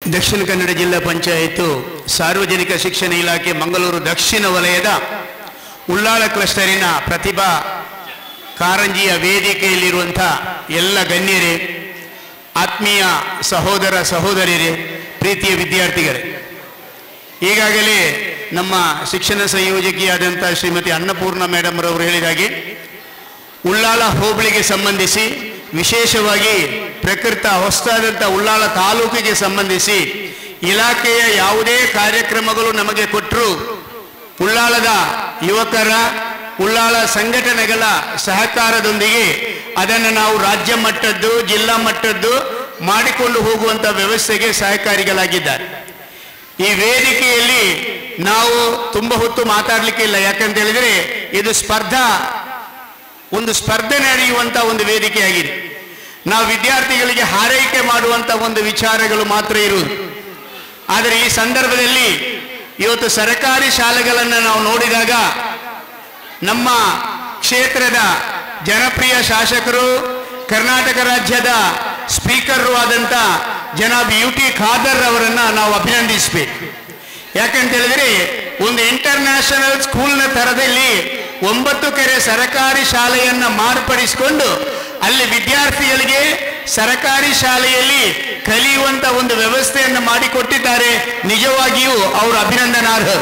ದಕ್ಷಿಣ ಕನ್ನಡ ಜಿಲ್ಲಾ ಪಂಚಾಯತು ಸಾರ್ವಜನಿಕ ಶಿಕ್ಷಣ ಇಲಾಖೆ ಮಂಗಳೂರು ದಕ್ಷಿಣ ವಲಯದ ಉಳ್ಳಾಳ ಕ್ಲಸ್ಟರಿನ ಪ್ರತಿಭಾ ಕಾರಂಜಿಯ ವೇದಿಕೆಯಲ್ಲಿರುವಂಥ ಎಲ್ಲ ಗಣ್ಯರೇ ಆತ್ಮೀಯ ಸಹೋದರ ಸಹೋದರಿಯರೇ ಪ್ರೀತಿಯ ವಿದ್ಯಾರ್ಥಿಗಳೇ ಈಗಾಗಲೇ ನಮ್ಮ ಶಿಕ್ಷಣ ಸಂಯೋಜಕಿಯಾದಂಥ ಶ್ರೀಮತಿ ಅನ್ನಪೂರ್ಣ ಮೇಡಮ್ ರವರು ಹೇಳಿದ ಹಾಗೆ ಉಳ್ಳಾಳ ಹೋಬಳಿಗೆ ಸಂಬಂಧಿಸಿ ವಿಶೇಷವಾಗಿ ಪ್ರಕೃತ ಹೊಸದಾದಂಥ ಉಳ್ಳಾಳ ತಾಲೂಕಿಗೆ ಸಂಬಂಧಿಸಿ ಇಲಾಖೆಯ ಯಾವುದೇ ಕಾರ್ಯಕ್ರಮಗಳು ನಮಗೆ ಕೊಟ್ಟರು ಉಳ್ಳಾಳದ ಯುವಕರ ಉಳ್ಳಾಳ ಸಂಘಟನೆಗಳ ಸಹಕಾರದೊಂದಿಗೆ ಅದನ್ನು ನಾವು ರಾಜ್ಯ ಮಟ್ಟದ್ದು ಜಿಲ್ಲಾ ಮಟ್ಟದ್ದು ಮಾಡಿಕೊಂಡು ಹೋಗುವಂಥ ವ್ಯವಸ್ಥೆಗೆ ಸಹಕಾರಿಗಳಾಗಿದ್ದಾರೆ ಈ ವೇದಿಕೆಯಲ್ಲಿ ನಾವು ತುಂಬ ಹೊತ್ತು ಮಾತಾಡಲಿಕ್ಕೆ ಇಲ್ಲ ಯಾಕಂತ ಹೇಳಿದ್ರೆ ಇದು ಸ್ಪರ್ಧಾ ಒಂದು ಸ್ಪರ್ಧೆ ನಡೆಯುವಂತ ಒಂದು ವೇದಿಕೆಯಾಗಿದೆ ನಾವು ವಿದ್ಯಾರ್ಥಿಗಳಿಗೆ ಹಾರೈಕೆ ಮಾಡುವಂತ ಒಂದು ವಿಚಾರಗಳು ಮಾತ್ರ ಇರುವುದು ಆದರೆ ಈ ಸಂದರ್ಭದಲ್ಲಿ ಇವತ್ತು ಸರ್ಕಾರಿ ಶಾಲೆಗಳನ್ನು ನಾವು ನೋಡಿದಾಗ ನಮ್ಮ ಕ್ಷೇತ್ರದ ಜನಪ್ರಿಯ ಶಾಸಕರು ಕರ್ನಾಟಕ ರಾಜ್ಯದ ಸ್ಪೀಕರು ಆದಂಥ ಜನಾಬ್ ಯು ಟಿ ಖಾದರ್ ಅವರನ್ನ ನಾವು ಅಭಿನಂದಿಸಬೇಕು ಯಾಕಂತ ಹೇಳಿದ್ರೆ ಒಂದು ಇಂಟರ್ನ್ಯಾಷನಲ್ ಸ್ಕೂಲ್ನ ತರದಲ್ಲಿ ಒಂಬತ್ತು ಕೆರೆ ಸರಕಾರಿ ಶಾಲೆಯನ್ನ ಮಾರ್ಪಡಿಸಿಕೊಂಡು ಅಲ್ಲಿ ವಿದ್ಯಾರ್ಥಿಗಳಿಗೆ ಸರಕಾರಿ ಶಾಲೆಯಲ್ಲಿ ಕಲಿಯುವಂತ ಒಂದು ವ್ಯವಸ್ಥೆಯನ್ನು ಮಾಡಿಕೊಟ್ಟಿದ್ದಾರೆ ನಿಜವಾಗಿಯೂ ಅವರು ಅಭಿನಂದನಾರ್ಹರು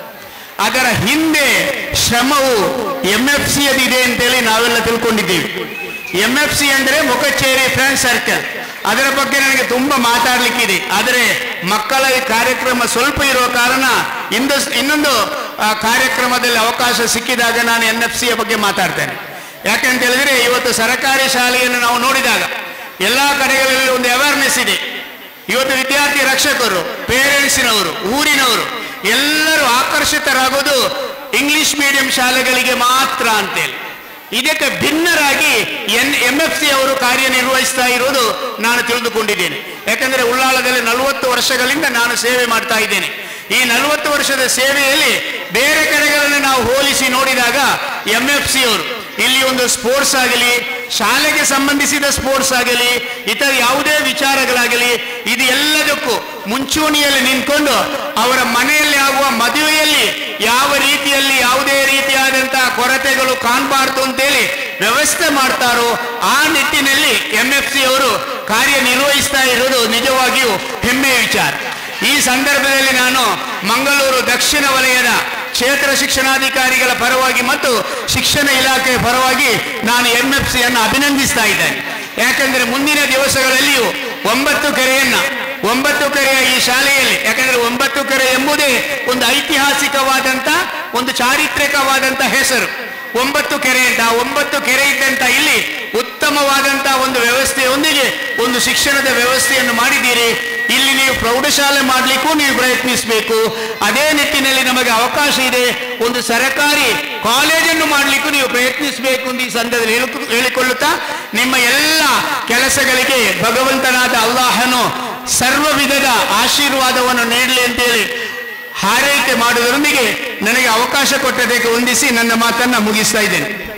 ಅದರ ಹಿಂದೆ ಶ್ರಮವು ಎಂ ಎಫ್ ಸಿ ಅದಿದೆ ಅಂತೇಳಿ ನಾವೆಲ್ಲ ತಿಳ್ಕೊಂಡಿದ್ದೀವಿ ಎಂ ಎಫ್ ಸಿ ಅಂದ್ರೆ ಮುಖಚೇರಿ ಫ್ರೆಂಡ್ ಸರ್ಕಲ್ ಅದರ ಬಗ್ಗೆ ನನಗೆ ತುಂಬಾ ಮಾತಾಡ್ಲಿಕ್ಕಿದೆ ಆದರೆ ಮಕ್ಕಳ ಈ ಕಾರ್ಯಕ್ರಮ ಸ್ವಲ್ಪ ಇರೋ ಕಾರಣ ಇಂದು ಇನ್ನೊಂದು ಆ, ಕಾರ್ಯಕ್ರಮದಲ್ಲಿ ಅವಕಾಶ ಸಿಕ್ಕಿದಾಗ ನಾನು ಎನ್ ಎಫ್ ಸಿಯ ಬಗ್ಗೆ ಮಾತಾಡ್ತೇನೆ ಯಾಕಂತ ಹೇಳಿದ್ರೆ ಇವತ್ತು ಸರಕಾರಿ ಶಾಲೆಯನ್ನು ನಾವು ನೋಡಿದಾಗ ಎಲ್ಲಾ ಕಡೆಗಳಲ್ಲಿ ಒಂದು ಅವೇರ್ನೆಸ್ ಇದೆ ಇವತ್ತು ವಿದ್ಯಾರ್ಥಿ ರಕ್ಷಕರು ಪೇರೆಂಟ್ಸಿನವರು ಊರಿನವರು ಎಲ್ಲರೂ ಆಕರ್ಷಿತರಾಗೋದು ಇಂಗ್ಲಿಷ್ ಮೀಡಿಯಂ ಶಾಲೆಗಳಿಗೆ ಮಾತ್ರ ಅಂತೇಳಿ ಇದಕ್ಕೆ ಭಿನ್ನರಾಗಿ ಎನ್ ಎಂ ಎಫ್ ಸಿ ಅವರು ಕಾರ್ಯನಿರ್ವಹಿಸ್ತಾ ಇರೋದು ನಾನು ತಿಳಿದುಕೊಂಡಿದ್ದೇನೆ ಯಾಕಂದ್ರೆ ಉಳ್ಳಾಳದಲ್ಲಿ ನಲವತ್ತು ವರ್ಷಗಳಿಂದ ನಾನು ಸೇವೆ ಮಾಡ್ತಾ ಇದ್ದೇನೆ ಈ ನಲವತ್ತು ವರ್ಷದ ಸೇವೆಯಲ್ಲಿ ಬೇರೆ ಕಡೆಗಳನ್ನು ನಾವು ಹೋಲಿಸಿ ನೋಡಿದಾಗ ಎಂ ಎಫ್ ಸಿ ಅವರು ಇಲ್ಲಿ ಒಂದು ಸ್ಪೋರ್ಟ್ಸ್ ಆಗಲಿ ಶಾಲೆಗೆ ಸಂಬಂಧಿಸಿದ ಸ್ಪೋರ್ಟ್ಸ್ ಆಗಲಿ ಇತರ ಯಾವುದೇ ವಿಚಾರಗಳಾಗಲಿ ಇದು ಎಲ್ಲದಕ್ಕೂ ಮುಂಚೂಣಿಯಲ್ಲಿ ನಿಂತ್ಕೊಂಡು ಅವರ ಮನೆಯಲ್ಲಿ ಆಗುವ ಮದುವೆಯಲ್ಲಿ ಯಾವ ರೀತಿಯಲ್ಲಿ ಯಾವುದೇ ರೀತಿಯಾದಂತಹ ಕೊರತೆಗಳು ಕಾಣಬಾರ್ದು ಅಂತೇಳಿ ವ್ಯವಸ್ಥೆ ಮಾಡ್ತಾರೋ ಆ ನಿಟ್ಟಿನಲ್ಲಿ ಎಂ ಎಫ್ ಸಿ ಅವರು ಕಾರ್ಯನಿರ್ವಹಿಸ್ತಾ ಇರೋದು ನಿಜವಾಗಿಯೂ ಹೆಮ್ಮೆಯ ವಿಚಾರ ಈ ಸಂದರ್ಭದಲ್ಲಿ ನಾನು ಮಂಗಳೂರು ದಕ್ಷಿಣ ವಲಯದ ಕ್ಷೇತ್ರ ಶಿಕ್ಷಣಾಧಿಕಾರಿಗಳ ಪರವಾಗಿ ಮತ್ತು ಶಿಕ್ಷಣ ಇಲಾಖೆಯ ಪರವಾಗಿ ನಾನು ಎಂ ಎಫ್ ಸಿಯನ್ನು ಅಭಿನಂದಿಸ್ತಾ ಇದ್ದೇನೆ ಯಾಕಂದ್ರೆ ಮುಂದಿನ ದಿವಸಗಳಲ್ಲಿಯೂ ಒಂಬತ್ತು ಕೆರೆಯನ್ನ ಒಂಬತ್ತು ಕೆರೆಯ ಈ ಶಾಲೆಯಲ್ಲಿ ಯಾಕಂದ್ರೆ ಒಂಬತ್ತು ಕೆರೆ ಎಂಬುದೇ ಒಂದು ಐತಿಹಾಸಿಕವಾದಂತ ಒಂದು ಚಾರಿತ್ರಿಕವಾದಂತ ಹೆಸರು ಒಂಬತ್ತು ಕೆರೆ ಅಂತ ಆ ಒಂಬತ್ತು ಕೆರೆ ಇದ್ದಂತ ಇಲ್ಲಿ ಉತ್ತಮವಾದಂತ ಒಂದು ವ್ಯವಸ್ಥೆಯೊಂದಿಗೆ ಒಂದು ಶಿಕ್ಷಣದ ವ್ಯವಸ್ಥೆಯನ್ನು ಮಾಡಿದ್ದೀರಿ ಇಲ್ಲಿ ನೀವು ಪ್ರೌಢಶಾಲೆ ಮಾಡಲಿಕ್ಕೂ ನೀವು ಪ್ರಯತ್ನಿಸಬೇಕು ಅದೇ ನಿಟ್ಟಿನಲ್ಲಿ ನಮಗೆ ಅವಕಾಶ ಇದೆ ಒಂದು ಸರಕಾರಿ ಕಾಲೇಜನ್ನು ಮಾಡಲಿಕ್ಕೂ ನೀವು ಪ್ರಯತ್ನಿಸಬೇಕು ಅಂತ ಈ ಸಂದರ್ಭದಲ್ಲಿ ಹೇಳಿಕೊ- ಹೇಳಿಕೊಳ್ಳುತ್ತಾ ನಿಮ್ಮ ಎಲ್ಲ ಕೆಲಸಗಳಿಗೆ ಭಗವಂತನಾದ ಅಲ್ಲಾಹನು ಸರ್ವ ವಿಧದ ಆಶೀರ್ವಾದವನ್ನು ನೀಡಲಿ ಅಂತೇಳಿ ಹಾರೈಕೆ ಮಾಡುವುದರೊಂದಿಗೆ ನನಗೆ ಅವಕಾಶ ಕೊಟ್ಟದಕ್ಕೆ ಹೊಂದಿಸಿ ನನ್ನ ಮಾತನ್ನ ಮುಗಿಸ್ತಾ ಇದ್ದೇನೆ